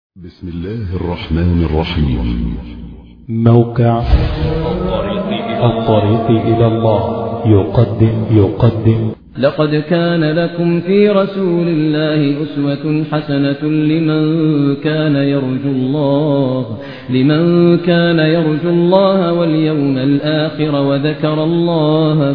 بسم الله الرحمن الرحيم موقع الطريق إلى الله يقدم يقدم لقد كان لكم في رسول الله أسوة حسنة لمن كان يرجو الله لمن كان يرجو الله واليوم الآخر وذكر الله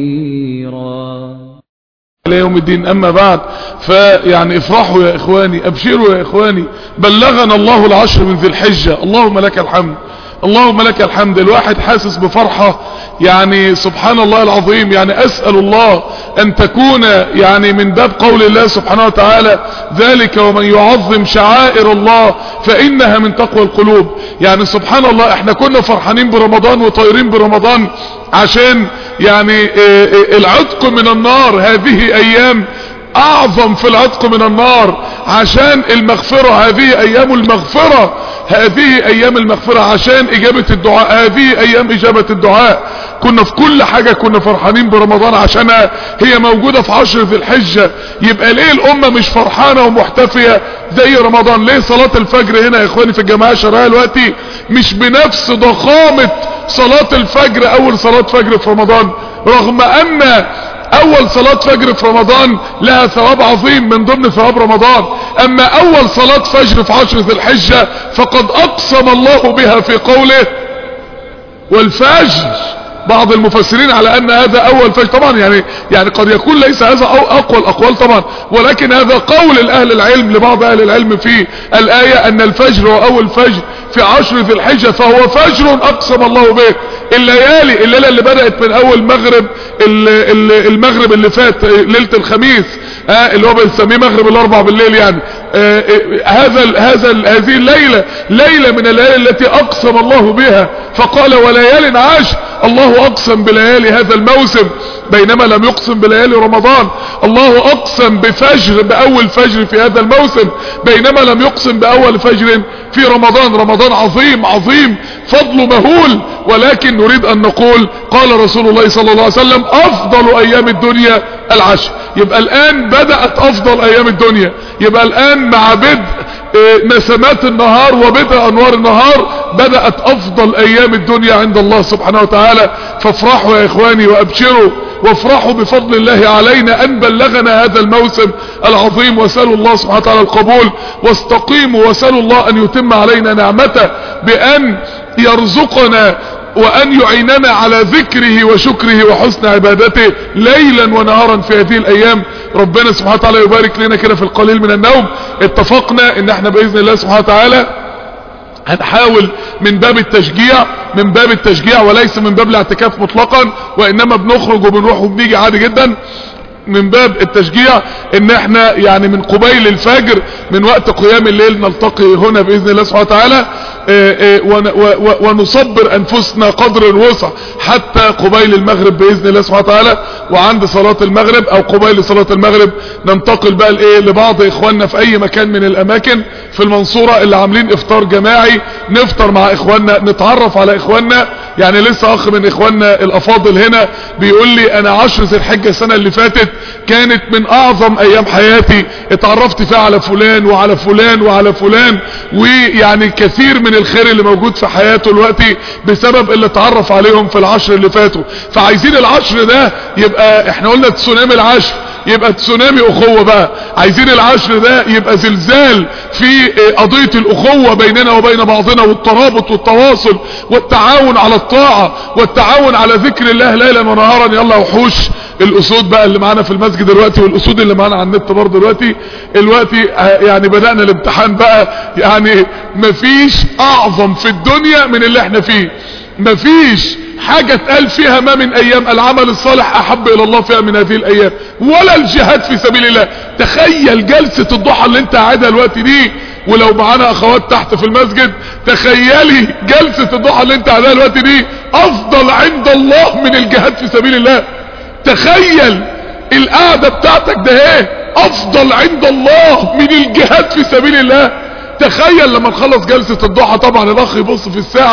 كثيرا إلى يوم الدين أما بعد فيعني افرحوا يا إخواني أبشروا يا إخواني بلغنا الله العشر من ذي الحجة اللهم لك الحمد اللهم لك الحمد الواحد حاسس بفرحة يعني سبحان الله العظيم يعني أسأل الله أن تكون يعني من باب قول الله سبحانه وتعالى ذلك ومن يعظم شعائر الله فإنها من تقوى القلوب يعني سبحان الله احنا كنا فرحانين برمضان وطايرين برمضان عشان يعني العتق من النار هذه ايام اعظم في العتق من النار عشان المغفرة هذه ايام المغفرة هذه ايام المغفرة عشان اجابة الدعاء هذه ايام اجابة الدعاء كنا في كل حاجة كنا فرحانين برمضان عشانها هي موجودة في عشر ذي الحجة يبقى ليه الامة مش فرحانة ومحتفية زي رمضان ليه صلاة الفجر هنا يا اخواني في الجماعة شرعية دلوقتي مش بنفس ضخامة صلاة الفجر اول صلاة فجر في رمضان رغم ان اول صلاة فجر في رمضان لها ثواب عظيم من ضمن ثواب رمضان اما اول صلاة فجر في عشر ذي الحجة فقد اقسم الله بها في قوله والفجر بعض المفسرين على ان هذا اول فجر طبعا يعني يعني قد يكون ليس هذا أو اقوى الاقوال طبعا ولكن هذا قول الاهل العلم لبعض اهل العلم في الايه ان الفجر هو اول فجر في عشر ذي الحجه فهو فجر اقسم الله به الليالي الليله اللي بدات من اول مغرب المغرب اللي فات ليله الخميس آه اللي هو بنسميه مغرب الاربع بالليل يعني آه هذا هذا هذه الليله ليله من الليالي التي اقسم الله بها فقال وليال عشر الله اقسم بليالي هذا الموسم بينما لم يقسم بليالي رمضان الله اقسم بفجر باول فجر في هذا الموسم بينما لم يقسم باول فجر في رمضان رمضان عظيم عظيم فضل مهول ولكن نريد ان نقول قال رسول الله صلى الله عليه وسلم افضل ايام الدنيا العشر يبقى الان بدأت افضل ايام الدنيا يبقى الان مع بدء نسمات النهار وبدء انوار النهار بدأت افضل ايام الدنيا عند الله سبحانه وتعالى فافرحوا يا اخواني وابشروا وافرحوا بفضل الله علينا ان بلغنا هذا الموسم العظيم واسألوا الله سبحانه وتعالى القبول واستقيموا واسألوا الله ان يتم علينا نعمته بان يرزقنا وان يعيننا على ذكره وشكره وحسن عبادته ليلا ونهارا في هذه الايام ربنا سبحانه وتعالى يبارك لنا كده في القليل من النوم اتفقنا ان احنا باذن الله سبحانه وتعالى هنحاول من باب التشجيع من باب التشجيع وليس من باب الاعتكاف مطلقا وانما بنخرج وبنروح وبنيجي عادي جدا من باب التشجيع ان احنا يعني من قبيل الفجر من وقت قيام الليل نلتقي هنا باذن الله سبحانه وتعالى ونصبر انفسنا قدر الوسع حتى قبيل المغرب باذن الله سبحانه وتعالى وعند صلاة المغرب او قبيل صلاة المغرب ننتقل بقى لايه لبعض اخواننا في اي مكان من الاماكن في المنصورة اللي عاملين افطار جماعي نفطر مع اخواننا نتعرف على اخواننا يعني لسه اخ من اخواننا الافاضل هنا بيقول لي انا عشر ذي الحجة السنة اللي فاتت كانت من اعظم ايام حياتي اتعرفت فيها على فلان وعلى فلان وعلى فلان ويعني كثير من الخير اللي موجود في حياته دلوقتي بسبب اللي اتعرف عليهم في العشر اللي فاتوا فعايزين العشر ده يبقى احنا قلنا تسونامي العشر يبقى تسونامي اخوة بقى عايزين العشر ده يبقى زلزال في قضية الاخوة بيننا وبين بعضنا والترابط والتواصل والتعاون على الطاعة والتعاون على ذكر الله ليلا ونهارا يلا وحوش الاسود بقى اللي معانا في المسجد دلوقتي والاسود اللي معانا على النت برضه دلوقتي دلوقتي يعني بدأنا الامتحان بقى يعني مفيش اعظم في الدنيا من اللي احنا فيه مفيش حاجة اتقال فيها ما من ايام العمل الصالح احب الى الله فيها من هذه الايام ولا الجهاد في سبيل الله تخيل جلسة الضحى اللي انت قاعدها الوقت دي ولو معانا اخوات تحت في المسجد تخيلي جلسة الضحى اللي انت قاعدها الوقت دي افضل عند الله من الجهاد في سبيل الله تخيل القعدة بتاعتك ده ايه افضل عند الله من الجهاد في سبيل الله تخيل لما نخلص جلسة الضحى طبعا الاخ يبص في الساعة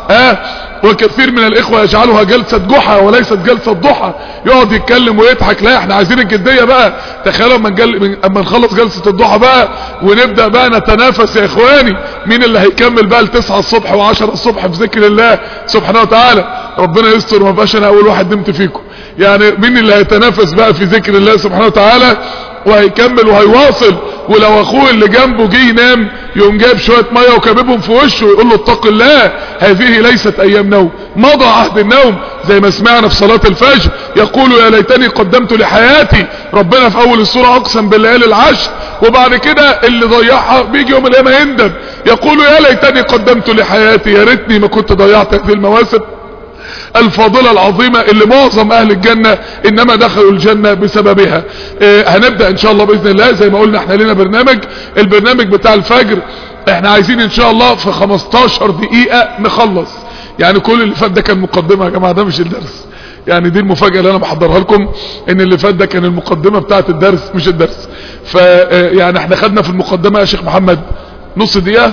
اه وكثير من الاخوة يجعلها جلسة جحا وليست جلسة ضحى يقعد يتكلم ويضحك لا احنا عايزين الجدية بقى تخيلوا اما نجل... اما نخلص جلسة الضحى بقى ونبدأ بقى نتنافس يا اخواني مين اللي هيكمل بقى لتسعة الصبح وعشرة الصبح في ذكر الله سبحانه وتعالى ربنا يستر ما بقاش انا اول واحد نمت فيكم يعني مين اللي هيتنافس بقى في ذكر الله سبحانه وتعالى وهيكمل وهيواصل ولو اخوه اللي جنبه جه ينام يقوم جايب شويه ميه وكببهم في وشه ويقول له اتق الله هذه ليست ايام نوم مضى عهد النوم زي ما سمعنا في صلاه الفجر يقول يا ليتني قدمت لحياتي ربنا في اول السوره اقسم بالليالي العشر وبعد كده اللي ضيعها بيجي يوم القيامه يندم يقول يا ليتني قدمت لحياتي يا ريتني ما كنت ضيعت هذه المواسم الفاضلة العظيمة اللي معظم اهل الجنة انما دخلوا الجنة بسببها اه هنبدأ ان شاء الله باذن الله زي ما قلنا احنا لنا برنامج البرنامج بتاع الفجر احنا عايزين ان شاء الله في 15 دقيقة نخلص يعني كل اللي فات ده كان مقدمة يا جماعة ده مش الدرس يعني دي المفاجأة اللي انا بحضرها لكم ان اللي فات ده كان المقدمة بتاعت الدرس مش الدرس ف يعني احنا خدنا في المقدمة يا شيخ محمد نص دقيقة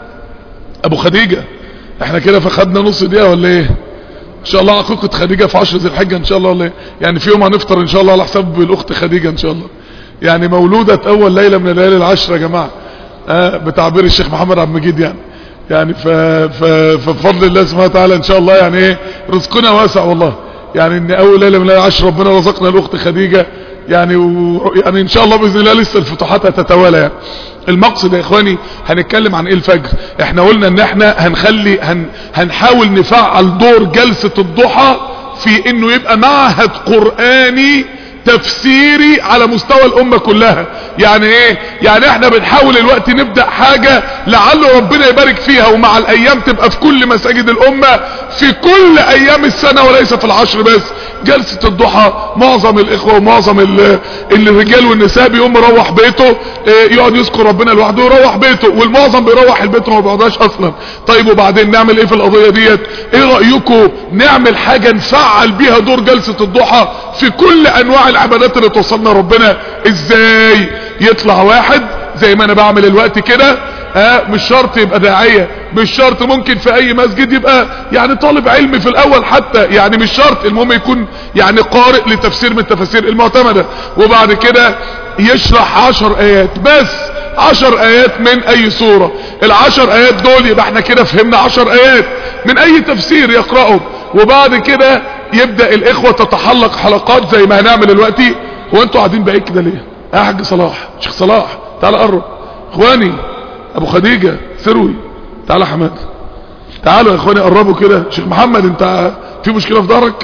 ابو خديجة احنا كده فخدنا نص دقيقة ولا ايه ان شاء الله عقيقة خديجة في عشر ذي الحجة ان شاء الله ولا يعني في يوم هنفطر ان شاء الله على حساب الاخت خديجة ان شاء الله يعني مولودة اول ليلة من الليالي العشر يا جماعة آه بتعبير الشيخ محمد عبد المجيد يعني يعني ف... ف... فبفضل الله سبحانه وتعالى ان شاء الله يعني ايه رزقنا واسع والله يعني ان اول ليلة من الليالي العشر ربنا رزقنا الاخت خديجة يعني و... يعني ان شاء الله باذن الله لسه الفتوحات هتتوالى يعني المقصد يا اخواني هنتكلم عن ايه الفجر احنا قلنا ان احنا هنخلي هن هنحاول نفعل دور جلسة الضحى في انه يبقى معهد قرآني تفسيري على مستوى الامة كلها يعني ايه يعني احنا بنحاول الوقت نبدأ حاجة لعل ربنا يبارك فيها ومع الايام تبقى في كل مساجد الامة في كل ايام السنة وليس في العشر بس جلسة الضحى معظم الاخوة ومعظم الرجال والنساء بيقوم يروح بيته يقعد يذكر ربنا لوحده ويروح بيته والمعظم بيروح البيت وما بيقعدش اصلا طيب وبعدين نعمل ايه في القضية ديت ايه رأيكم نعمل حاجة نفعل بيها دور جلسة الضحى في كل انواع العبادات اللي توصلنا ربنا ازاي يطلع واحد زي ما انا بعمل الوقت كده ها مش شرط يبقى داعية مش شرط ممكن في اي مسجد يبقى يعني طالب علم في الاول حتى يعني مش شرط المهم يكون يعني قارئ لتفسير من التفاسير المعتمدة وبعد كده يشرح عشر ايات بس عشر ايات من اي سورة العشر ايات دول يبقى احنا كده فهمنا عشر ايات من اي تفسير يقرأهم وبعد كده يبدأ الاخوة تتحلق حلقات زي ما هنعمل دلوقتي وانتوا قاعدين بعيد كده ليه يا حاج صلاح شيخ صلاح تعال قرب اخواني ابو خديجة ثروي تعال حماد تعالوا يا اخواني قربوا كده شيخ محمد انت في مشكلة في ظهرك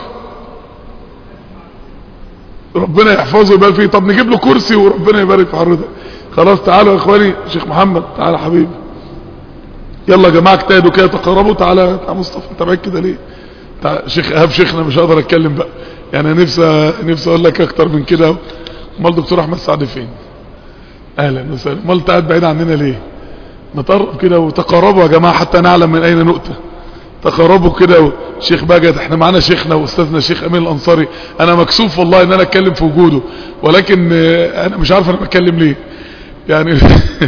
ربنا يحفظه ويبارك فيه طب نجيب له كرسي وربنا يبارك في حضرتك خلاص تعالوا يا اخواني شيخ محمد تعال يا حبيبي يلا يا جماعه اجتهدوا كده تقربوا تعالى تعالى مصطفى انت بعيد كده ليه تعال شيخ ايهاب شيخنا مش هقدر اتكلم بقى يعني نفسي نفسي اقول لك اكتر من كده امال دكتور احمد سعد فين اهلا وسهلا امال انت قاعد بعيد عننا ليه نتقرب كده وتقربوا يا جماعه حتى نعلم من اين نؤتى تقربوا كده شيخ بجد احنا معانا شيخنا واستاذنا شيخ امين الانصاري انا مكسوف والله ان انا اتكلم في وجوده ولكن انا مش عارف انا بتكلم ليه يعني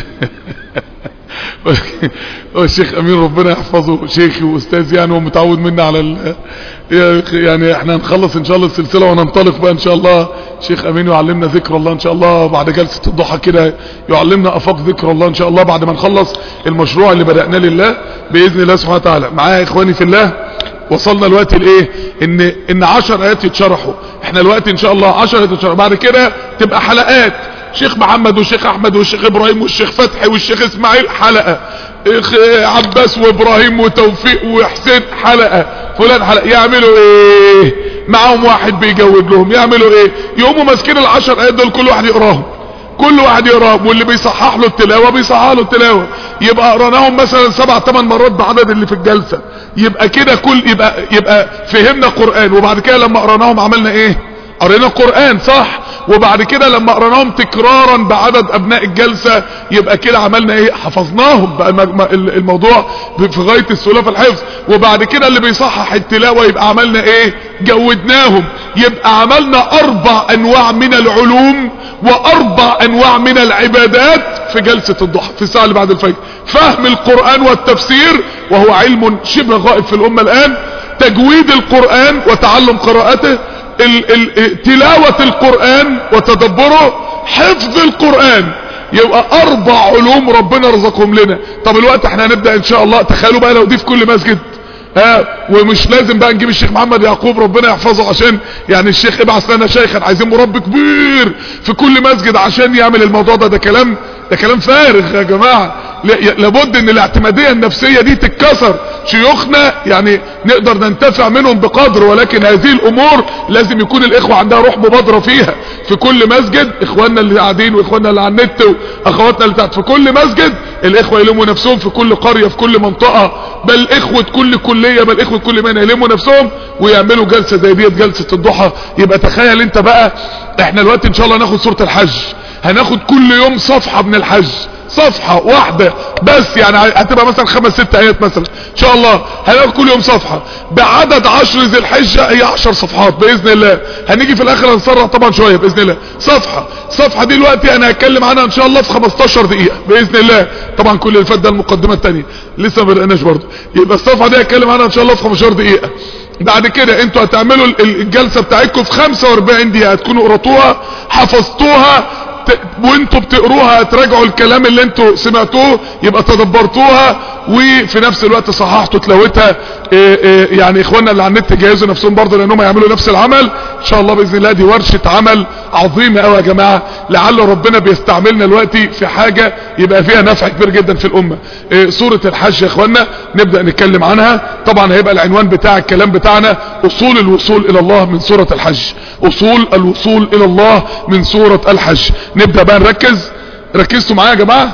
الشيخ امين ربنا يحفظه شيخي واستاذ يعني ومتعود منا على ال... يعني احنا هنخلص ان شاء الله السلسله وننطلق بقى ان شاء الله شيخ امين يعلمنا ذكر الله ان شاء الله بعد جلسه الضحى كده يعلمنا افاق ذكر الله ان شاء الله بعد ما نخلص المشروع اللي بدأناه لله باذن الله سبحانه وتعالى معايا اخواني في الله وصلنا الوقت لايه ان ان 10 ايات يتشرحوا احنا الوقت ان شاء الله 10 ايات يتشرحوا بعد كده تبقى حلقات شيخ محمد والشيخ احمد والشيخ ابراهيم والشيخ فتحي والشيخ اسماعيل حلقة عباس وابراهيم وتوفيق وحسين حلقة فلان حلقة يعملوا ايه معاهم واحد بيجود لهم يعملوا ايه يقوموا ماسكين العشر ايات دول كل واحد يقراهم كل واحد يقراهم واللي بيصحح له التلاوة بيصحح له التلاوة يبقى قراناهم مثلا سبع ثمان مرات بعدد اللي في الجلسة يبقى كده كل يبقى يبقى فهمنا قرآن وبعد كده لما قراناهم عملنا ايه قرينا قرآن صح وبعد كده لما قرناهم تكرارا بعدد ابناء الجلسة يبقى كده عملنا ايه حفظناهم بقى الموضوع في غاية السهولة في الحفظ وبعد كده اللي بيصحح التلاوة يبقى عملنا ايه جودناهم يبقى عملنا اربع انواع من العلوم واربع انواع من العبادات في جلسة الضحى في الساعة اللي بعد الفجر فهم القرآن والتفسير وهو علم شبه غائب في الامة الان تجويد القرآن وتعلم قراءته ال ال تلاوة القرآن وتدبره حفظ القرآن يبقى اربع علوم ربنا رزقهم لنا طب الوقت احنا هنبدأ ان شاء الله تخيلوا بقى لو دي في كل مسجد ها ومش لازم بقى نجيب الشيخ محمد يعقوب ربنا يحفظه عشان يعني الشيخ ابعث لنا شيخا عايزين مربي كبير في كل مسجد عشان يعمل الموضوع ده ده كلام ده كلام فارغ يا جماعة لابد ان الاعتمادية النفسية دي تتكسر شيوخنا يعني نقدر ننتفع منهم بقدر ولكن هذه الامور لازم يكون الاخوة عندها روح مبادرة فيها في كل مسجد اخواننا اللي قاعدين واخواننا اللي على النت واخواتنا اللي تحت في كل مسجد الاخوة يلموا نفسهم في كل قرية في كل منطقة بل اخوة كل كلية بل اخوة كل مهنة يلموا نفسهم ويعملوا جلسة زي ديت جلسة الضحى يبقى تخيل انت بقى احنا دلوقتي ان شاء الله هناخد سورة الحج هناخد كل يوم صفحة من الحج صفحة واحدة بس يعني هتبقى مثلا خمس ست ايات مثلا ان شاء الله هناخد كل يوم صفحة بعدد عشر ذي الحجة هي عشر صفحات باذن الله هنيجي في الاخر هنسرع طبعا شوية باذن الله صفحة صفحة دي دلوقتي انا هتكلم عنها ان شاء الله في 15 دقيقة باذن الله طبعا كل اللي فات ده المقدمة التانية لسه ما بدأناش برضه يبقى الصفحة دي هتكلم عنها ان شاء الله في 15 دقيقة بعد كده انتوا هتعملوا الجلسة بتاعتكم في 45 دقيقة هتكونوا قرأتوها حفظتوها وانتوا بتقروها تراجعوا الكلام اللي انتوا سمعتوه يبقى تدبرتوها وفي نفس الوقت صححتوا تلاوتها اه اه يعني اخواننا اللي على النت جهزوا نفسهم برضه لانهم يعملوا نفس العمل ان شاء الله باذن الله دي ورشه عمل عظيمه قوي يا جماعه لعل ربنا بيستعملنا دلوقتي في حاجه يبقى فيها نفع كبير جدا في الامه اه سوره الحج يا اخواننا نبدا نتكلم عنها طبعا هيبقى العنوان بتاع الكلام بتاعنا اصول الوصول الى الله من سوره الحج اصول الوصول الى الله من سوره الحج نبدا بقى نركز ركزتوا معايا يا جماعه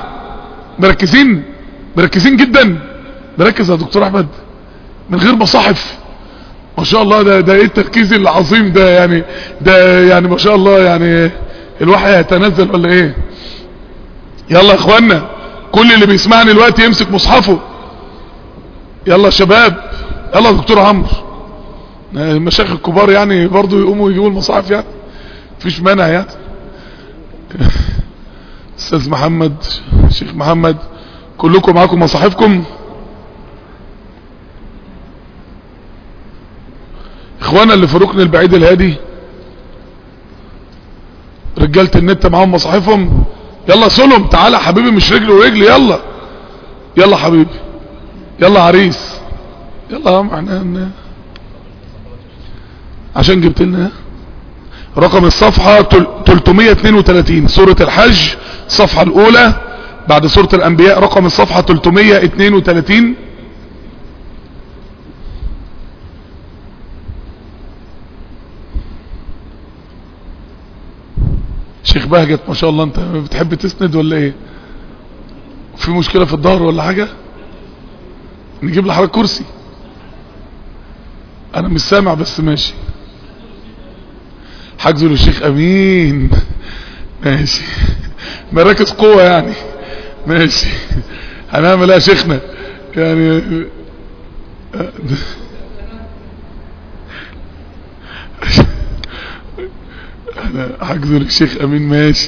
مركزين مركزين جدا مركز يا دكتور احمد من غير مصاحف ما شاء الله ده ده ايه التركيز العظيم ده يعني ده يعني ما شاء الله يعني الوحي هيتنزل ولا ايه يلا يا اخوانا كل اللي بيسمعني دلوقتي يمسك مصحفه يلا يا شباب يلا يا دكتور عمرو المشايخ الكبار يعني برضو يقوموا يجيبوا المصاحف يعني مفيش مانع يعني استاذ محمد شيخ محمد كلكم معاكم مصاحفكم اخوانا اللي في ركن البعيد الهادي رجالة النت معاهم مصاحفهم يلا سلم تعالى حبيبي مش رجل ورجل يلا يلا حبيبي يلا عريس يلا يا عم احنا عشان جبت لنا رقم الصفحة 332 سورة الحج الصفحة الاولى بعد سورة الانبياء رقم الصفحة 332 شيخ بهجت ما شاء الله انت بتحب تسند ولا ايه في مشكلة في الظهر ولا حاجة نجيب لحضرتك كرسي انا مش سامع بس ماشي حجزه للشيخ امين ماشي مراكز قوة يعني ماشي هنعمل ايه يا شيخنا يعني انا حجزه للشيخ امين ماشي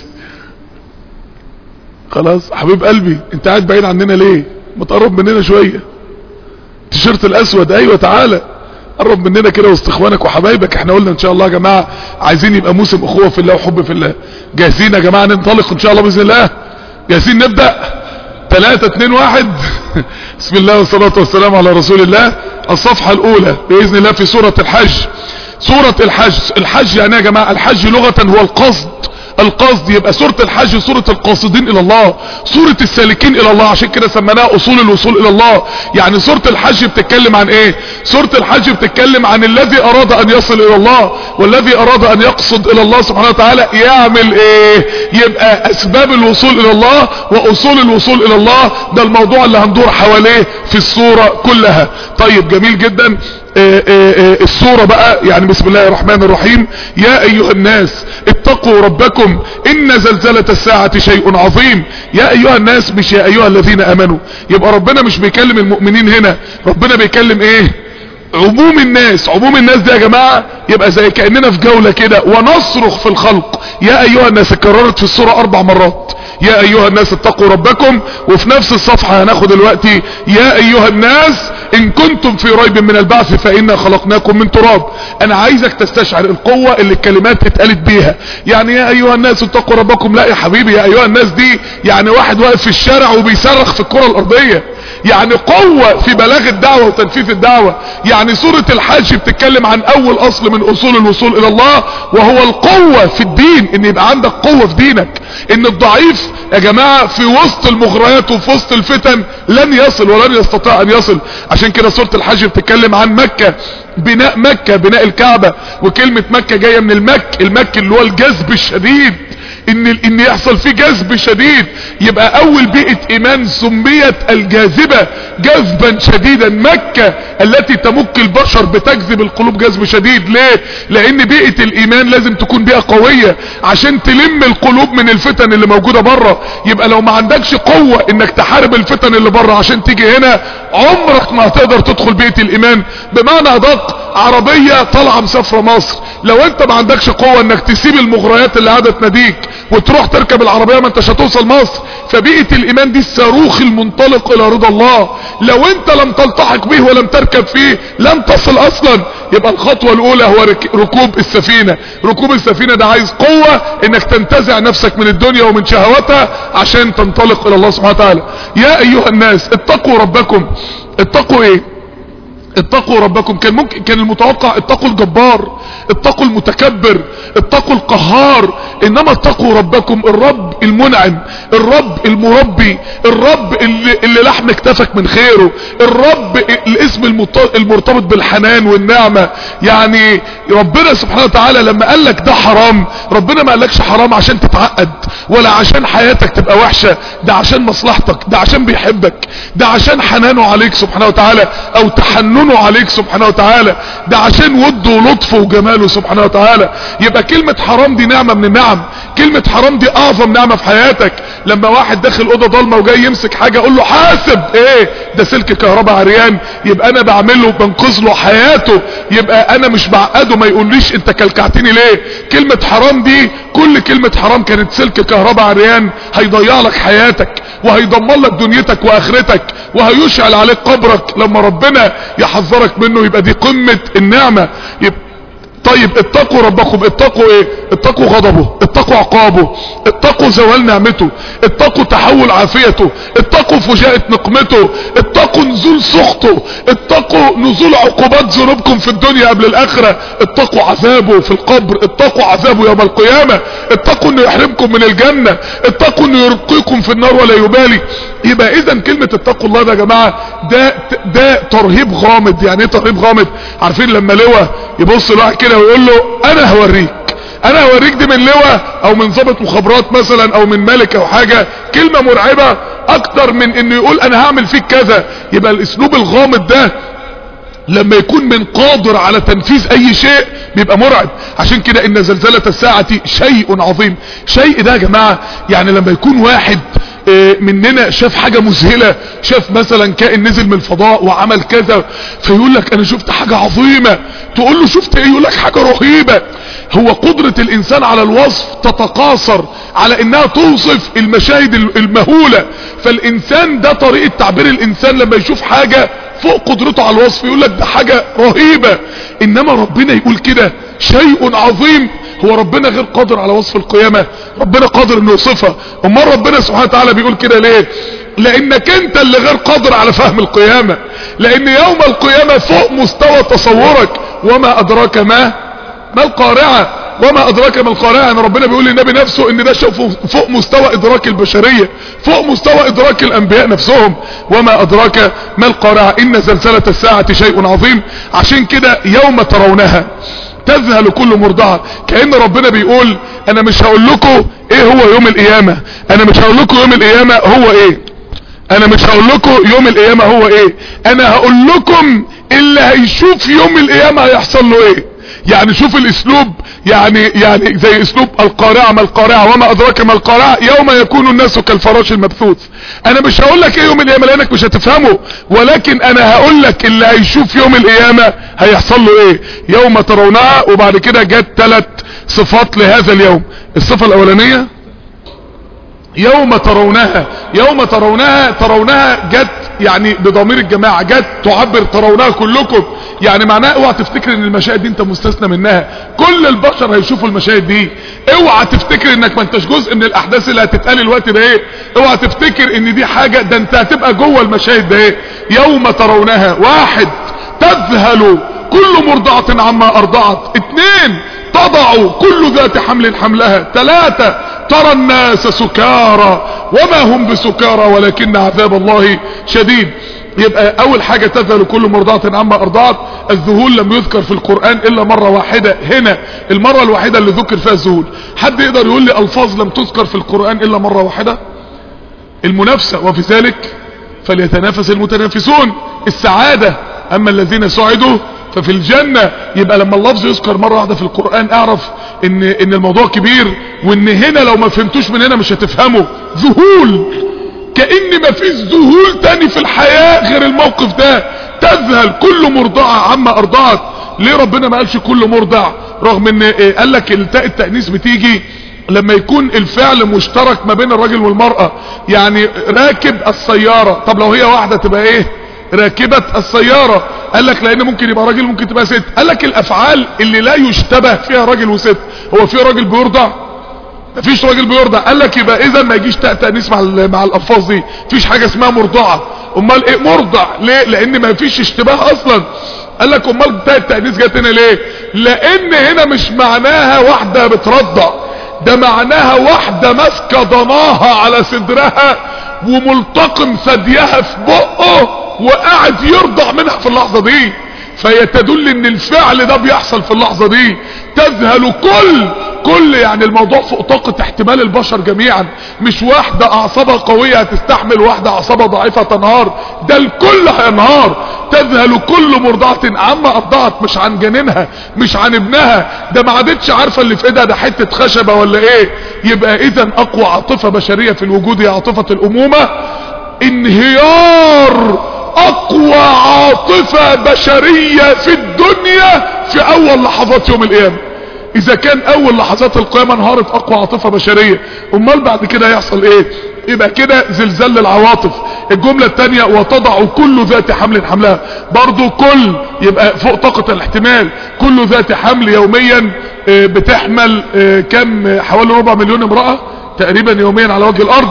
خلاص حبيب قلبي انت قاعد بعيد عننا ليه ما تقرب مننا شوية التيشيرت الاسود ايوه تعالى قرب مننا كده وسط اخوانك وحبايبك احنا قلنا ان شاء الله يا جماعة عايزين يبقى موسم اخوة في الله وحب في الله جاهزين يا جماعة ننطلق ان شاء الله باذن الله جاهزين نبدأ ثلاثة اتنين واحد بسم الله والصلاة والسلام على رسول الله الصفحة الاولى باذن الله في سورة الحج سورة الحج الحج يعني يا جماعة الحج لغة هو القصد القصد يبقى سورة الحج سورة القاصدين الى الله سورة السالكين الى الله عشان كده سميناها اصول الوصول الى الله يعني سورة الحج بتتكلم عن ايه سورة الحج بتتكلم عن الذي اراد ان يصل الى الله والذي اراد ان يقصد الى الله سبحانه وتعالى يعمل ايه يبقى اسباب الوصول الى الله واصول الوصول الى الله ده الموضوع اللي هندور حواليه في الصورة كلها طيب جميل جدا آه، آه، آه، السورة بقى يعني بسم الله الرحمن الرحيم يا ايها الناس اتقوا ربكم ان زلزلة الساعة شيء عظيم يا ايها الناس مش يا ايها الذين امنوا يبقى ربنا مش بيكلم المؤمنين هنا ربنا بيكلم ايه عموم الناس عموم الناس دي يا جماعة يبقى زي كأننا في جولة كده ونصرخ في الخلق يا ايها الناس اتكررت في السورة اربع مرات يا ايها الناس اتقوا ربكم وفي نفس الصفحة هناخد دلوقتي يا ايها الناس ان كنتم في ريب من البعث فانا خلقناكم من تراب انا عايزك تستشعر القوة اللي الكلمات اتقالت بيها يعني يا ايها الناس اتقوا ربكم لا يا حبيبي يا ايها الناس دي يعني واحد واقف في الشارع وبيصرخ في الكرة الارضية يعني قوة في بلاغ الدعوة وتنفيذ الدعوة يعني سورة الحج بتتكلم عن اول اصل من اصول الوصول الى الله وهو القوة في الدين ان يبقى عندك قوة في دينك ان الضعيف يا جماعة في وسط المغريات وفي وسط الفتن لن يصل ولن يستطيع ان يصل عشان كده سورة الحج بتتكلم عن مكة بناء مكة بناء الكعبة وكلمة مكة جاية من المك المك اللي هو الجذب الشديد ان ان يحصل فيه جذب شديد يبقى اول بيئة ايمان سميت الجاذبة جذبا شديدا مكة التي تمك البشر بتجذب القلوب جذب شديد ليه لان بيئة الايمان لازم تكون بيئة قوية عشان تلم القلوب من الفتن اللي موجودة بره يبقى لو ما عندكش قوة انك تحارب الفتن اللي بره عشان تيجي هنا عمرك ما هتقدر تدخل بيئة الايمان بمعنى ادق عربية طالعة مسافرة مصر لو انت ما عندكش قوة انك تسيب المغريات اللي قاعدة تناديك وتروح تركب العربية ما انتش هتوصل مصر فبيئة الايمان دي الصاروخ المنطلق الى رضا الله لو انت لم تلتحق به ولم تركب فيه لن تصل اصلا يبقى الخطوة الاولى هو رك- ركوب السفينة ركوب السفينة ده عايز قوة انك تنتزع نفسك من الدنيا ومن شهواتها عشان تنطلق الى الله سبحانه وتعالى يا ايها الناس اتقوا ربكم اتقوا ايه اتقوا ربكم كان ممكن كان المتوقع اتقوا الجبار اتقوا المتكبر اتقوا القهار انما اتقوا ربكم الرب المنعم الرب المربي الرب اللي, اللي لحم اكتفك من خيره الرب الاسم المط- المرتبط بالحنان والنعمة يعني ربنا سبحانه وتعالى لما قال لك ده حرام ربنا ما قالكش حرام عشان تتعقد ولا عشان حياتك تبقى وحشة ده عشان مصلحتك ده عشان بيحبك ده عشان حنانه عليك سبحانه وتعالى او تحننه عليك سبحانه وتعالى ده عشان وده ولطفه وجماله سبحانه وتعالى يبقى كلمة حرام دي نعمة من النعم كلمة حرام دي اعظم نعمة في حياتك لما واحد داخل اوضه ضلمه وجاي يمسك حاجة اقول له حاسب ايه ده سلك كهرباء عريان يبقى انا بعمله بنقذ له حياته يبقى انا مش بعقده ما يقوليش انت كلكعتني ليه كلمة حرام دي كل كلمة حرام كانت سلك كهرباء عريان هيضيع لك حياتك وهيدمر لك دنيتك واخرتك وهيشعل عليك قبرك لما ربنا يحذرك منه يبقى دي قمة النعمة يبقى طيب اتقوا ربكم اتقوا ايه اتقوا غضبه اتقوا عقابه اتقوا زوال نعمته اتقوا تحول عافيته اتقوا فجاءة نقمته اتقوا نزول سخطه اتقوا نزول عقوبات ذنوبكم في الدنيا قبل الاخرة اتقوا عذابه في القبر اتقوا عذابه يوم القيامة اتقوا انه يحرمكم من الجنة اتقوا انه يرقيكم في النار ولا يبالي يبقى اذا كلمة اتقوا الله ده يا جماعة ده ده ترهيب غامض يعني ايه ترهيب غامض عارفين لما لواء يبص لواحد كده ويقول له انا هوريك انا هوريك دي من لواء او من ضابط مخابرات مثلا او من ملك او حاجة كلمة مرعبة اكتر من انه يقول انا هعمل فيك كذا يبقى الاسلوب الغامض ده لما يكون من قادر على تنفيذ اي شيء بيبقى مرعب عشان كده ان زلزلة الساعة شيء عظيم شيء ده يا جماعة يعني لما يكون واحد آه، مننا شاف حاجة مذهلة شاف مثلا كائن نزل من الفضاء وعمل كذا فيقول لك انا شفت حاجة عظيمة تقول له شفت ايه يقول لك حاجة رهيبة هو قدرة الانسان على الوصف تتقاصر على انها توصف المشاهد المهولة فالانسان ده طريقة تعبير الانسان لما يشوف حاجة فوق قدرته على الوصف يقول لك ده حاجة رهيبة انما ربنا يقول كده شيء عظيم هو ربنا غير قادر على وصف القيامة ربنا قادر انه يوصفها امال ربنا سبحانه وتعالى بيقول كده ليه لانك انت اللي غير قادر على فهم القيامة لان يوم القيامة فوق مستوى تصورك وما ادراك ما ما القارعة وما ادراك ما القارعة يعني ربنا بيقول للنبي نفسه ان ده شيء فوق- فوق مستوى ادراك البشرية فوق مستوى ادراك الانبياء نفسهم وما ادراك ما القارعة ان زلزلة الساعة شيء عظيم عشان كده يوم ترونها تذهل كل مرضعة كأن ربنا بيقول انا مش هقول لكم ايه هو يوم القيامة انا مش هقول لكم يوم القيامة هو ايه انا مش هقول لكم يوم القيامة هو ايه انا هقول لكم اللي هيشوف يوم القيامة هيحصل له ايه يعني شوف الاسلوب يعني يعني زي اسلوب القارعة ما القارعة وما ادراك ما القارعة يوم يكون الناس كالفراش المبثوث انا مش هقول لك ايه يوم القيامة لانك مش هتفهمه ولكن انا هقول لك اللي هيشوف يوم القيامة هيحصل له ايه يوم ترونها وبعد كده جت ثلاث صفات لهذا اليوم الصفة الاولانية يوم ترونها يوم ترونها ترونها جت يعني بضمير الجماعة جت تعبر ترونها كلكم يعني معناها اوعى تفتكر ان المشاهد دي انت مستثنى منها كل البشر هيشوفوا المشاهد دي اوعى تفتكر انك ما انتش جزء من الاحداث اللي هتتقال الوقت ده ايه اوعى تفتكر ان دي حاجة ده انت هتبقى جوه المشاهد ده ايه يوم ترونها واحد تذهل كل مرضعة عما ارضعت اتنين تضع كل ذات حمل حملها ثلاثة ترى الناس سكارى وما هم بسكارى ولكن عذاب الله شديد يبقى اول حاجة تذهل كل مرضعة عما ارضعت الذهول لم يذكر في القرآن الا مرة واحدة هنا المرة الوحيدة اللي ذكر فيها الذهول حد يقدر يقول لي الفاظ لم تذكر في القرآن الا مرة واحدة المنافسة وفي ذلك فليتنافس المتنافسون السعادة اما الذين سعدوا ففي الجنة يبقى لما اللفظ يذكر مرة واحدة في القرآن اعرف ان, إن الموضوع كبير وان هنا لو ما فهمتوش من هنا مش هتفهمه ذهول كأن ما فيش ذهول تاني في الحياة غير الموقف ده تذهل كل مرضعة عما ارضعت ليه ربنا ما قالش كل مرضع رغم ان إيه قال لك التاء التأنيث بتيجي لما يكون الفعل مشترك ما بين الراجل والمرأة يعني راكب السيارة طب لو هي واحدة تبقى ايه راكبة السيارة قال لك لان ممكن يبقى راجل ممكن تبقى ست قال لك الافعال اللي لا يشتبه فيها راجل وست هو في راجل بيرضع مفيش راجل بيرضع قال لك يبقى اذا ما يجيش تاء تانيث مع مع الالفاظ دي مفيش حاجه اسمها مرضعه امال ايه مرضع ليه لان ما فيش اشتباه اصلا قال لك امال تاء التانيث جت هنا ليه لان هنا مش معناها واحده بترضع ده معناها واحده ماسكه ضناها على صدرها وملتقم ثديها في بقه وقاعد يرضع منها في اللحظه دي فهي تدل ان الفعل ده بيحصل في اللحظة دي تذهل كل كل يعني الموضوع فوق طاقة احتمال البشر جميعا مش واحدة اعصابها قوية هتستحمل واحدة اعصابها ضعيفة تنهار ده الكل هينهار تذهل كل مرضعة عما ارضعت مش عن جنينها مش عن ابنها ده ما عادتش عارفة اللي في ايدها ده حتة خشبة ولا ايه يبقى اذا اقوى عاطفة بشرية في الوجود هي عاطفة الامومة انهيار اقوى عاطفة بشرية في الدنيا في اول لحظات يوم القيامة اذا كان اول لحظات القيامة انهارت اقوى عاطفة بشرية امال بعد كده يحصل ايه يبقى كده زلزال للعواطف الجملة التانية وتضع كل ذات حمل حملها برضو كل يبقى فوق طاقة الاحتمال كل ذات حمل يوميا بتحمل كم حوالي ربع مليون امرأة تقريبا يوميا على وجه الارض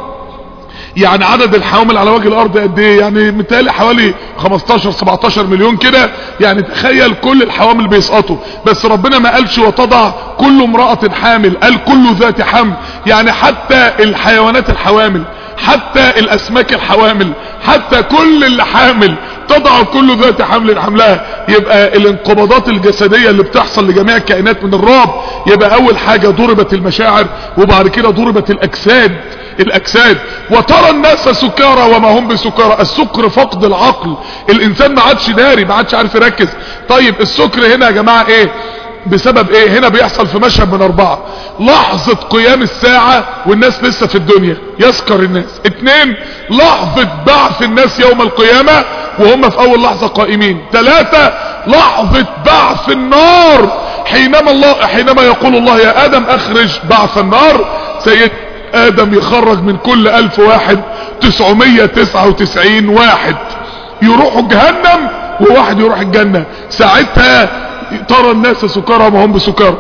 يعني عدد الحوامل على وجه الارض قد ايه يعني متهيألي حوالي 15 17 مليون كده يعني تخيل كل الحوامل بيسقطوا بس ربنا ما قالش وتضع كل امرأة حامل قال كل ذات حمل يعني حتى الحيوانات الحوامل حتى الاسماك الحوامل حتى كل اللي حامل تضع كل ذات حمل حملها يبقى الانقباضات الجسدية اللي بتحصل لجميع الكائنات من الرعب يبقى اول حاجة ضربت المشاعر وبعد كده ضربت الاجساد الاجساد وترى الناس سكارى وما هم بسكارى السكر فقد العقل الانسان ما عادش داري ما عادش عارف يركز طيب السكر هنا يا جماعة ايه بسبب ايه هنا بيحصل في مشهد من اربعة لحظة قيام الساعة والناس لسه في الدنيا يسكر الناس اتنين لحظة بعث الناس يوم القيامة وهم في اول لحظة قائمين ثلاثة لحظة بعث النار حينما الله حينما يقول الله يا ادم اخرج بعث النار سيد ادم يخرج من كل الف واحد تسعمية تسعة وتسعين واحد يروحوا جهنم وواحد يروح الجنة ساعتها ترى الناس سكارى وما هم بسكارى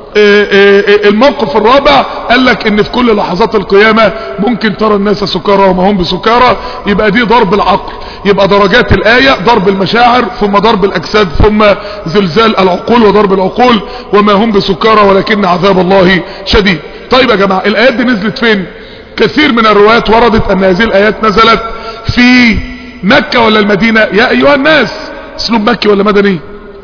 الموقف الرابع قال لك ان في كل لحظات القيامة ممكن ترى الناس سكارى وما هم بسكارى يبقى دي ضرب العقل يبقى درجات الآية ضرب المشاعر ثم ضرب الأجساد ثم زلزال العقول وضرب العقول وما هم بسكارى ولكن عذاب الله شديد طيب يا جماعة الآيات دي نزلت فين كثير من الروايات وردت ان هذه الآيات نزلت في مكة ولا المدينة يا ايها الناس اسلوب مكي ولا مدني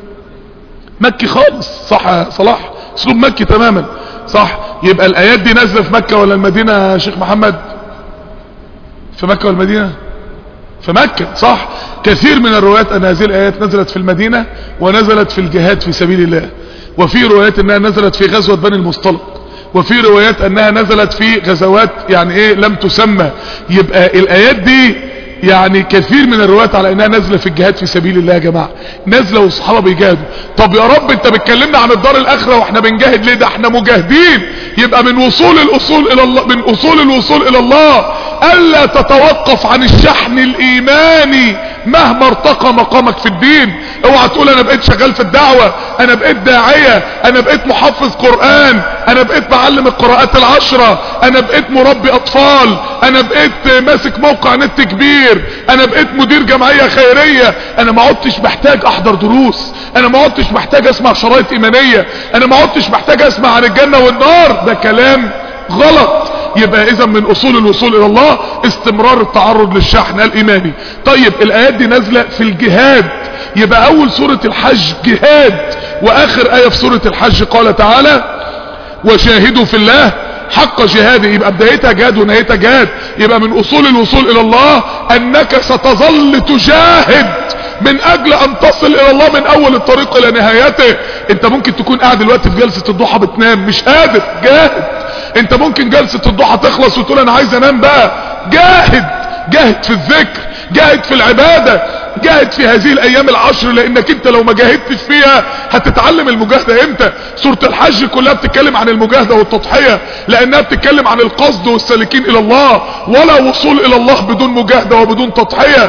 مكي خالص صح يا صلاح اسلوب مكي تماما صح يبقى الايات دي نازله في مكة ولا المدينة يا شيخ محمد في مكة والمدينة في مكة صح كثير من الروايات ان هذه الايات نزلت في المدينة ونزلت في الجهاد في سبيل الله وفي روايات انها نزلت في غزوة بني المصطلق وفي روايات انها نزلت في غزوات يعني ايه لم تسمى يبقى الايات دي يعني كثير من الروايات على انها نازله في الجهاد في سبيل الله يا جماعه نازله والصحابه بيجاهدوا طب يا رب انت بتكلمنا عن الدار الاخره واحنا بنجاهد ليه ده احنا مجاهدين يبقى من وصول الاصول الى الله من اصول الوصول الى الله الا تتوقف عن الشحن الايماني مهما ارتقى مقامك في الدين اوعى تقول انا بقيت شغال في الدعوه انا بقيت داعيه انا بقيت محفظ قران انا بقيت بعلم القراءات العشره انا بقيت مربي اطفال انا بقيت ماسك موقع نت كبير انا بقيت مدير جمعيه خيريه انا ما عدتش محتاج احضر دروس انا ما عدتش محتاج اسمع شرايط ايمانيه انا ما عدتش محتاج اسمع عن الجنه والنار ده كلام غلط يبقى اذا من اصول الوصول الى الله استمرار التعرض للشحن الايماني طيب الايات دي نازله في الجهاد يبقى اول سوره الحج جهاد واخر ايه في سوره الحج قال تعالى وشاهدوا في الله حق جهاده يبقى بدايتها جهاد ونهايتها جهاد يبقى من اصول الوصول الى الله انك ستظل تجاهد من اجل ان تصل الى الله من اول الطريق الى نهايته انت ممكن تكون قاعد دلوقتي في جلسة الضحى بتنام مش قادر جاهد انت ممكن جلسة الضحى تخلص وتقول انا عايز انام بقى جاهد جاهد في الذكر جاهد في العبادة جاهد في هذه الايام العشر لانك انت لو ما جاهدتش فيها هتتعلم المجاهدة امتى سورة الحج كلها بتتكلم عن المجاهدة والتضحية لانها بتتكلم عن القصد والسالكين الى الله ولا وصول الى الله بدون مجاهدة وبدون تضحية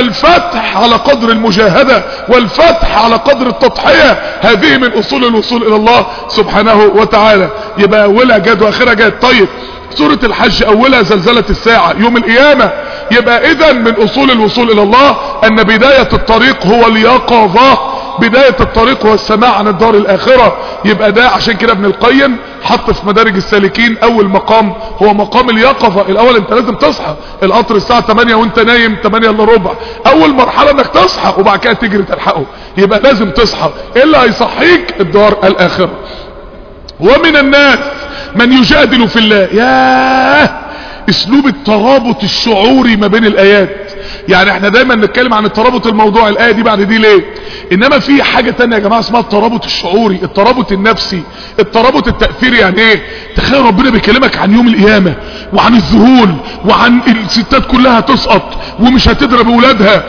فالفتح على قدر المجاهدة والفتح على قدر التضحية هذه من اصول الوصول الى الله سبحانه وتعالى يبقى اولها جاد واخرها جاد طيب سورة الحج اولها زلزلة الساعة يوم القيامة يبقى اذا من اصول الوصول الى الله ان بداية الطريق هو اليقظة بداية الطريق هو السماع عن الدار الاخرة يبقى ده عشان كده ابن القيم حط في مدارج السالكين اول مقام هو مقام اليقظة الاول انت لازم تصحى القطر الساعة 8 وانت نايم 8 الا ربع اول مرحلة انك تصحى وبعد كده تجري تلحقه يبقى لازم تصحى ايه اللي هيصحيك الدار الاخرة ومن الناس من يجادل في الله ياه اسلوب الترابط الشعوري ما بين الايات يعني احنا دايما نتكلم عن الترابط الموضوعي الايه دي بعد دي ليه انما في حاجة تانية يا جماعة اسمها الترابط الشعوري الترابط النفسي الترابط التأثيري يعني ايه تخيل ربنا بيكلمك عن يوم القيامة وعن الذهول وعن الستات كلها تسقط ومش هتضرب اولادها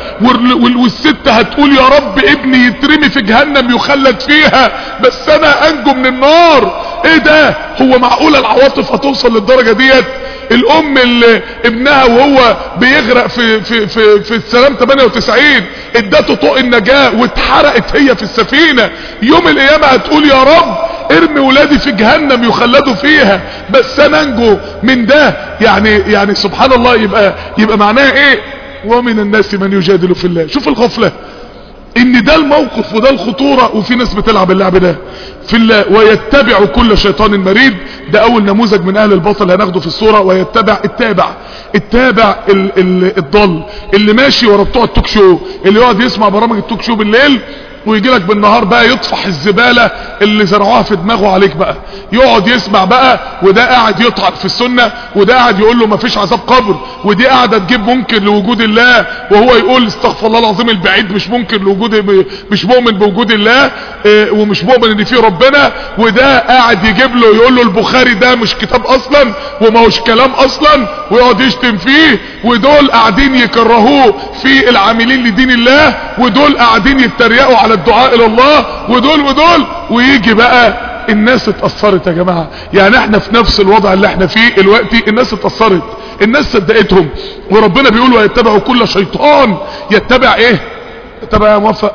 والست هتقول يا رب ابني يترمي في جهنم يخلد فيها بس انا انجو من النار ايه ده هو معقولة العواطف هتوصل للدرجة ديت الام اللي ابنها وهو بيغرق في في في في السلام 98 ادته طوق النجاة واتحرقت هي في السفينة يوم القيامة هتقول يا رب ارمي ولادي في جهنم يخلدوا فيها بس انا انجو من ده يعني يعني سبحان الله يبقى يبقى معناها ايه ومن الناس من يجادل في الله شوف الغفلة ان ده الموقف وده الخطورة وفي ناس بتلعب اللعب ده في الله ويتبع كل شيطان مريد ده اول نموذج من اهل الباطل هناخده في الصورة ويتبع التابع التابع ال ال الضل اللي ماشي ورا بتوع التوك شو اللي يقعد يسمع برامج التوك شو بالليل ويجي لك بالنهار بقى يطفح الزبالة اللي زرعوها في دماغه عليك بقى يقعد يسمع بقى وده قاعد يطعن في السنة وده قاعد يقول له مفيش عذاب قبر ودي قاعدة تجيب ممكن لوجود الله وهو يقول استغفر الله العظيم البعيد مش ممكن لوجود مش مؤمن بوجود الله اه ومش مؤمن ان في ربنا وده قاعد يجيب له يقول له البخاري ده مش كتاب اصلا وما هوش كلام اصلا ويقعد يشتم فيه ودول قاعدين يكرهوه في العاملين لدين الله ودول قاعدين يتريقوا على الدعاء الى الله ودول ودول ويجي بقى الناس اتأثرت يا جماعة يعني احنا في نفس الوضع اللي احنا فيه دلوقتي الناس اتأثرت الناس صدقتهم وربنا بيقول ويتبعوا كل شيطان يتبع ايه يتبع يا موفق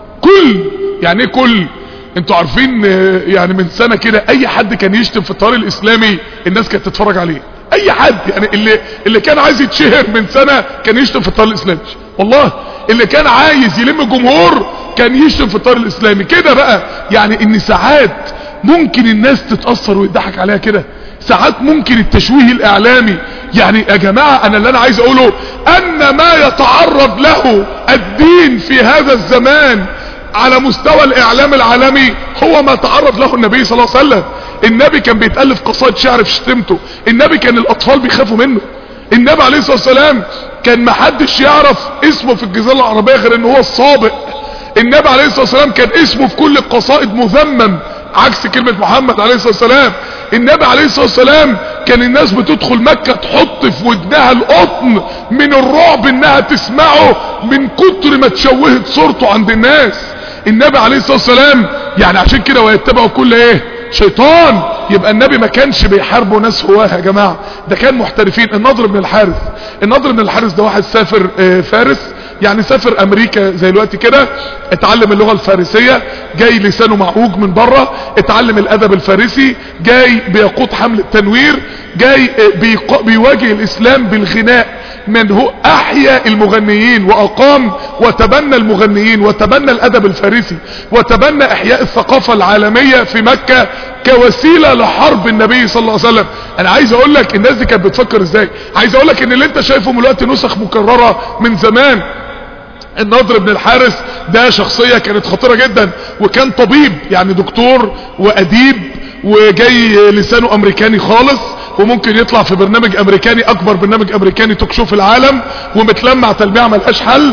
كل يعني ايه كل انتوا عارفين يعني من سنة كده اي حد كان يشتم في الطريق الاسلامي الناس كانت تتفرج عليه اي حد يعني اللي اللي كان عايز يتشهر من سنة كان يشتم في الطريق الاسلامي والله اللي كان عايز يلم جمهور كان يشتم في الطريق الاسلامي كده بقى يعني ان ساعات ممكن الناس تتأثر ويضحك عليها كده ساعات ممكن التشويه الاعلامي يعني يا جماعة انا اللي انا عايز اقوله ان ما يتعرض له الدين في هذا الزمان على مستوى الاعلام العالمي هو ما تعرض له النبي صلى الله عليه وسلم النبي كان بيتألف قصائد شعر في شتمته النبي كان الاطفال بيخافوا منه النبي عليه الصلاة والسلام كان محدش يعرف اسمه في الجزيرة العربية غير ان هو الصابئ النبي عليه الصلاة والسلام كان اسمه في كل القصائد مذمم عكس كلمة محمد عليه الصلاة والسلام النبي عليه الصلاة والسلام كان الناس بتدخل مكة تحط في ودنها القطن من الرعب انها تسمعه من كتر ما تشوهت صورته عند الناس النبي عليه الصلاة والسلام يعني عشان كده ويتبعوا كل ايه شيطان يبقى النبي ما كانش بيحاربوا ناس هواه يا جماعة ده كان محترفين النضر بن الحارث النضر بن الحارث ده واحد سافر آه، فارس يعني سافر امريكا زي الوقت كده اتعلم اللغة الفارسية جاي لسانه معوج من بره اتعلم الادب الفارسي جاي بيقود حملة تنوير جاي آه، بيق- بيواجه الاسلام بالغناء من هو احيا المغنيين واقام وتبنى المغنيين وتبنى الادب الفارسي وتبنى احياء الثقافة العالمية في مكة كوسيلة لحرب النبي صلى الله عليه وسلم انا عايز اقول لك الناس دي كانت بتفكر ازاي عايز اقول لك ان اللي انت شايفه من الوقت نسخ مكررة من زمان النضر بن الحارث ده شخصية كانت خطيرة جدا وكان طبيب يعني دكتور واديب وجاي لسانه امريكاني خالص وممكن يطلع في برنامج امريكاني اكبر برنامج امريكاني توك شو في العالم ومتلمع تلميع ملهاش حل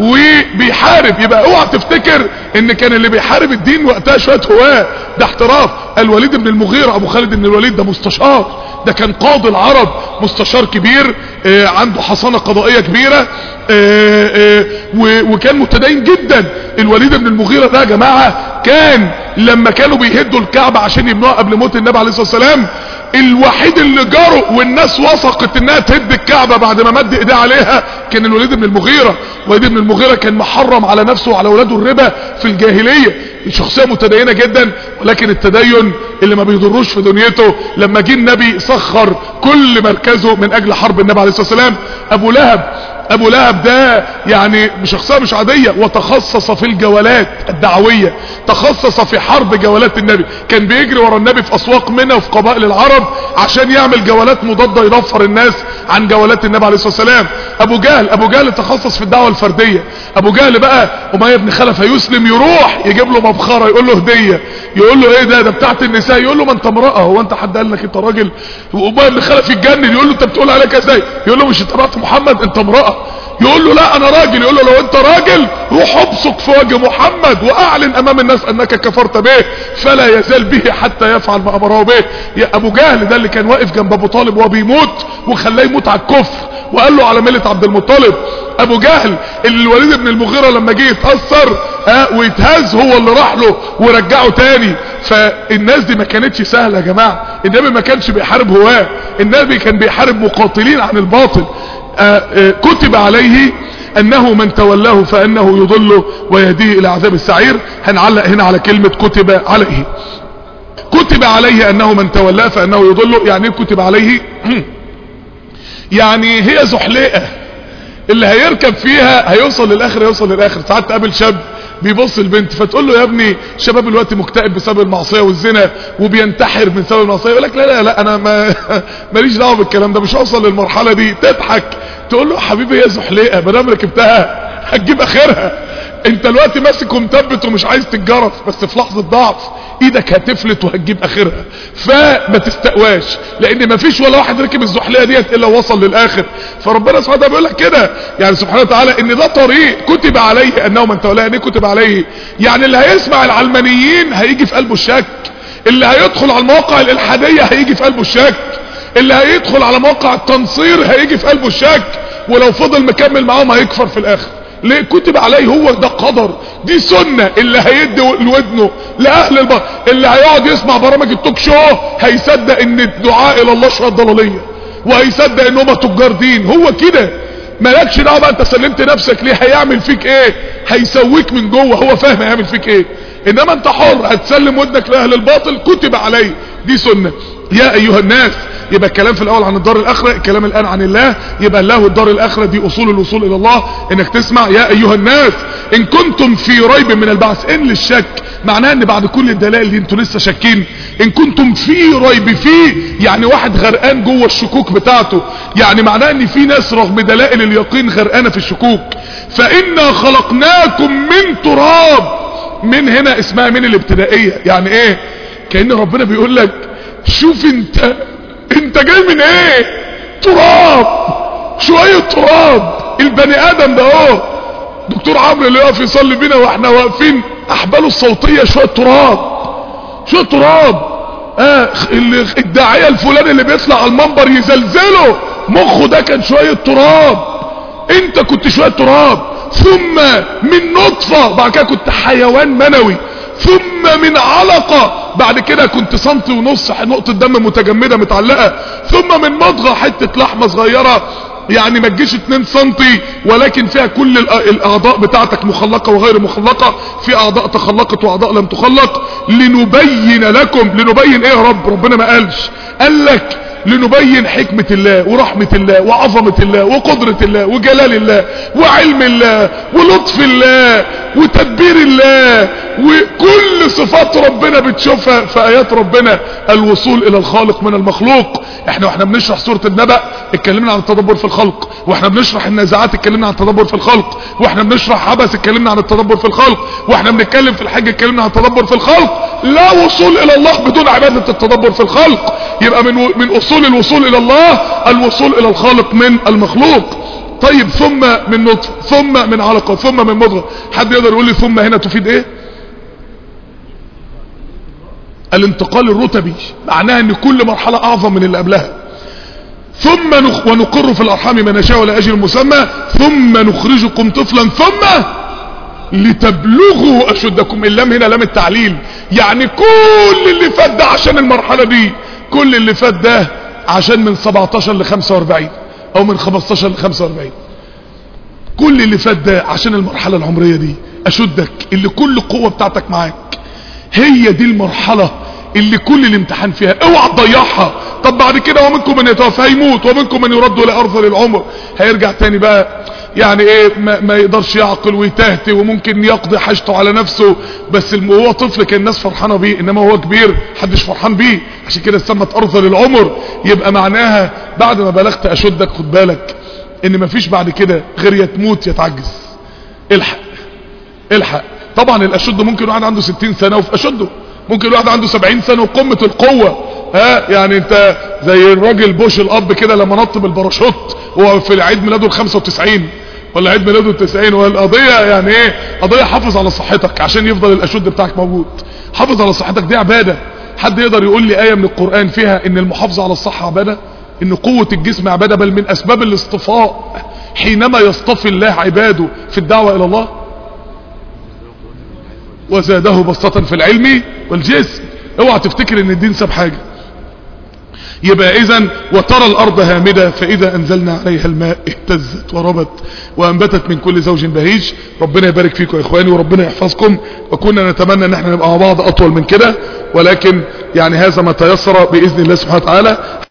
وبيحارب يبقى اوعى تفتكر ان كان اللي بيحارب الدين وقتها شويه هواه ده احتراف الوليد بن المغيرة ابو خالد بن الوليد ده مستشار ده كان قاضي العرب مستشار كبير آه، عنده حصانة قضائية كبيرة آه، آه، و- وكان متدين جدا الوليد بن المغيرة ده يا جماعة كان لما كانوا بيهدوا الكعبة عشان يبنوها قبل موت النبي عليه الصلاة والسلام الوحيد اللي جرؤ والناس وثقت انها تهد الكعبة بعد ما مد ايديه عليها كان الوليد بن المغيرة الوليد بن المغيرة كان محرم على نفسه وعلى اولاده الربا في الجاهلية شخصية متدينة جدا ولكن التدين اللي ما بيضروش في دنيته لما جه النبي سخر كل مركزه من اجل حرب النبي عليه الصلاة والسلام ابو لهب ابو لهب ده يعني شخصية مش عادية وتخصص في الجولات الدعوية تخصص في حرب جولات النبي كان بيجري ورا النبي في اسواق منى وفي قبائل العرب عشان يعمل جولات مضادة ينفر الناس عن جولات النبي عليه الصلاة والسلام ابو جهل ابو جهل تخصص في الدعوة الفردية ابو جهل بقى امية بن خلف هيسلم يروح يجيب له مبخرة يقول له هدية يقول له ايه ده ده بتاعت النساء يقول له ما انت امرأة هو انت حد قال لك انت راجل وامية بن خلف يتجنن يقول له انت بتقول عليك ازاي يقول له مش انت رأت محمد انت امرأة يقول له لا انا راجل يقول له لو انت راجل روح ابصق في وجه محمد واعلن امام الناس انك كفرت به فلا يزال به حتى يفعل ما امره به يا ابو جهل ده اللي كان واقف جنب ابو طالب وهو بيموت وخلاه يموت على الكفر وقال له على ملة عبد المطلب ابو جهل اللي الوليد بن المغيرة لما جه يتأثر ها ويتهز هو اللي راح له ورجعه تاني فالناس دي ما كانتش سهلة يا جماعة النبي ما كانش بيحارب هواه النبي كان بيحارب مقاتلين عن الباطل آه، آه، كتب عليه انه من تولاه فانه يضله ويهديه الى عذاب السعير هنعلق هنا على كلمة كتب عليه كتب عليه انه من تولاه فانه يضله يعني ايه كتب عليه يعني هي زحليقة اللي هيركب فيها هيوصل للاخر هيوصل للاخر ساعات تقابل شاب بيبص البنت فتقول له يا ابني شباب الوقت مكتئب بسبب المعصيه والزنا وبينتحر من سبب المعصيه يقول لك لا لا لا انا ما ماليش دعوه بالكلام ده مش هوصل للمرحله دي تضحك تقول له يا حبيبي هي زحليقه ما دام ركبتها هتجيب اخرها انت دلوقتي ماسك ومثبت ومش عايز تتجرف بس في لحظه ضعف ايدك هتفلت وهتجيب اخرها فما تستقواش لان ما فيش ولا واحد ركب الزحليه ديت الا وصل للاخر فربنا سبحانه وتعالى بيقول لك كده يعني سبحانه وتعالى ان ده طريق كتب عليه انه من تولاه يعني إيه كتب عليه يعني اللي هيسمع العلمانيين هيجي في قلبه الشك اللي هيدخل على المواقع الالحاديه هيجي في قلبه الشك اللي هيدخل على موقع التنصير هيجي في قلبه الشك ولو فضل مكمل معاهم هيكفر في الاخر ليه كتب عليه هو ده قدر دي سنة اللي هيدي لودنه لأهل البر اللي هيقعد يسمع برامج التوك شو هيصدق ان الدعاء الى الله شوية ضلالية وهيصدق ان هم تجار دين هو كده مالكش دعوه بقى انت سلمت نفسك ليه هيعمل فيك ايه هيسويك من جوه هو فاهم هيعمل فيك ايه انما انت حر هتسلم ودنك لاهل الباطل كتب عليه دي سنة يا ايها الناس يبقى الكلام في الاول عن الدار الاخرة الكلام الان عن الله يبقى الله الدار الاخرة دي اصول الوصول الى الله انك تسمع يا ايها الناس ان كنتم في ريب من البعث ان للشك معناه ان بعد كل الدلائل دي انتوا لسه شاكين ان كنتم في ريب فيه يعني واحد غرقان جوه الشكوك بتاعته يعني معناه ان في ناس رغم دلائل اليقين غرقانه في الشكوك فانا خلقناكم من تراب من هنا اسمها من الابتدائيه يعني ايه كان ربنا بيقول لك شوف انت انت جاي من ايه تراب شوية تراب البني ادم ده اهو دكتور عمرو اللي يقف يصلي بينا واحنا واقفين احباله الصوتية شوية تراب شوية تراب اه اللي الداعية الفلاني اللي بيطلع على المنبر يزلزله مخه ده كان شوية تراب انت كنت شوية تراب ثم من نطفة بعد كده كنت حيوان منوي ثم من علقة بعد كده كنت سنتي ونص نقطة دم متجمدة متعلقة ثم من مضغة حتة لحمة صغيرة يعني ما تجيش 2 سنتي ولكن فيها كل الاعضاء بتاعتك مخلقة وغير مخلقة في اعضاء تخلقت واعضاء لم تخلق لنبين لكم لنبين ايه يا رب ربنا ما قالش قال لك لنبين حكمة الله ورحمة الله وعظمة الله وقدرة الله وجلال الله وعلم الله ولطف الله وتدبير الله وكل صفات ربنا بتشوفها في ايات ربنا الوصول الى الخالق من المخلوق احنا واحنا بنشرح سورة النبأ اتكلمنا عن التدبر في الخلق واحنا بنشرح النازعات اتكلمنا عن التدبر في الخلق واحنا بنشرح عبس اتكلمنا عن التدبر في الخلق واحنا بنتكلم في الحج اتكلمنا عن التدبر في الخلق لا وصول الى الله بدون عبادة التدبر في الخلق يبقى من من اصول الوصول الى الله الوصول الى الخالق من المخلوق طيب ثم من نطفه ثم من علقه ثم من مضغه حد يقدر يقول لي ثم هنا تفيد ايه الانتقال الرتبي معناها ان كل مرحله اعظم من اللي قبلها ثم نخ ونقر في الارحام ما نشاء ولا اجل مسمى ثم نخرجكم طفلا ثم لتبلغوا اشدكم اللام هنا لام التعليل يعني كل اللي فات ده عشان المرحله دي كل اللي فات ده عشان من 17 ل 45 او من 15 ل 45 كل اللي فات ده عشان المرحله العمريه دي اشدك اللي كل القوه بتاعتك معاك هي دي المرحله اللي كل الامتحان فيها اوعى تضيعها طب بعد كده ومنكم من يتوفى هيموت ومنكم من يرد الى ارض العمر هيرجع تاني بقى يعني ايه ما, ما يقدرش يعقل ويتهته وممكن يقضي حاجته على نفسه بس هو طفل كان الناس فرحانه بيه انما هو كبير محدش فرحان بيه عشان كده اتسمت ارض للعمر يبقى معناها بعد ما بلغت اشدك خد بالك ان مفيش بعد كده غير يا تموت يا تعجز الحق الحق طبعا الاشد ممكن واحد عنده 60 سنه وفي اشده ممكن واحد عنده 70 سنه وقمه القوه ها يعني انت زي الراجل بوش الاب كده لما نط بالباراشوت وهو في عيد ميلاده ال 95 ولا عيد ميلاده ال 90 والقضيه يعني ايه قضيه حافظ على صحتك عشان يفضل الاشد بتاعك موجود حافظ على صحتك دي عباده حد يقدر يقول لي ايه من القران فيها ان المحافظه على الصحه عباده ان قوه الجسم عباده بل من اسباب الاصطفاء حينما يصطفي الله عباده في الدعوه الى الله وزاده بسطة في العلم والجسم اوعى تفتكر ان الدين ساب حاجة يبقى اذا وترى الارض هامدة فاذا انزلنا عليها الماء اهتزت وربت وانبتت من كل زوج بهيج ربنا يبارك فيكم يا اخواني وربنا يحفظكم وكنا نتمنى ان احنا نبقى مع بعض اطول من كده ولكن يعني هذا ما تيسر باذن الله سبحانه وتعالى